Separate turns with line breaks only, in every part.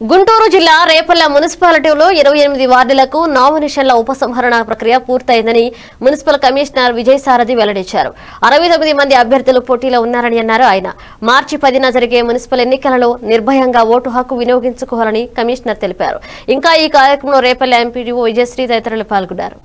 గుంటూరు జిల్లా రేపల్ల మున్సిపాలిటీలో ఇరవై ఎనిమిది వార్డులకు నామినేషన్ల ఉపసంహరణ ప్రక్రియ పూర్తయిందని మున్సిపల్ కమిషనర్ విజయసారథి వెల్లడించారు అరవై తొమ్మిది మంది అభ్యర్థులు పోటీలో ఉన్నారని అన్నారు ఆయన మార్చి పదిన జరిగే మున్సిపల్ ఎన్నికలలో నిర్భయంగా ఓటు హక్కు వినియోగించుకోవాలని కమిషనర్ తెలిపారు ఇంకా ఈ కార్యక్రమంలో రేపల్ల ఎంపీడీఓ విజయశ్రీ తదితరులు పాల్గొన్నారు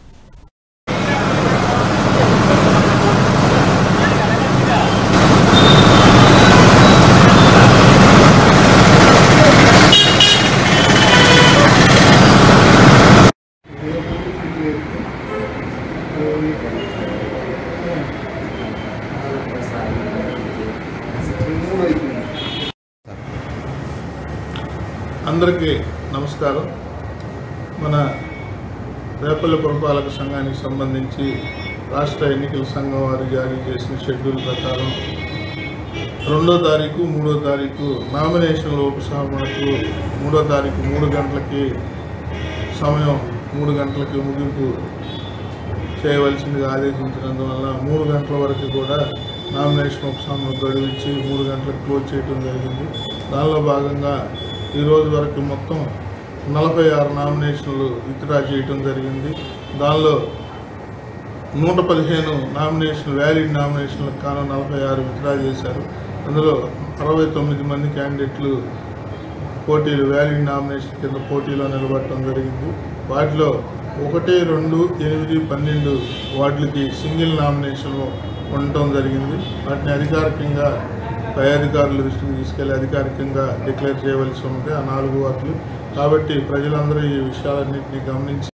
అందరికీ నమస్కారం మన రేపల్లి పురపాలక సంఘానికి సంబంధించి రాష్ట్ర ఎన్నికల సంఘం వారు జారీ చేసిన షెడ్యూల్ ప్రకారం రెండో తారీఖు మూడో తారీఖు నామినేషన్ల ఉపసంహరణకు మూడో తారీఖు మూడు గంటలకి సమయం మూడు గంటలకి ముగింపు చేయవలసిందిగా ఆదేశించినందువల్ల మూడు గంటల వరకు కూడా నామినేషన్ ఉపసంహరణ గడువించి మూడు గంటలకు క్లోజ్ చేయడం జరిగింది దానిలో భాగంగా ఈ రోజు వరకు మొత్తం నలభై ఆరు నామినేషన్లు విత్డ్రా చేయటం జరిగింది దానిలో నూట పదిహేను నామినేషన్ వ్యాలిడ్ నామినేషన్లకు కాను నలభై ఆరు విత్డ్రా చేశారు అందులో అరవై తొమ్మిది మంది క్యాండిడేట్లు పోటీలు వ్యాలిడ్ నామినేషన్ కింద పోటీలో నిలబడటం జరిగింది వాటిలో ఒకటి రెండు ఎనిమిది పన్నెండు వార్డులకి సింగిల్ నామినేషన్ ఉండటం జరిగింది వాటిని అధికారికంగా పై అధికారుల దృష్టికి తీసుకెళ్లి అధికారికంగా డిక్లేర్ చేయవలసి ఉంది ఆ నాలుగు వార్డులు కాబట్టి ప్రజలందరూ ఈ విషయాలన్నింటినీ గమనించి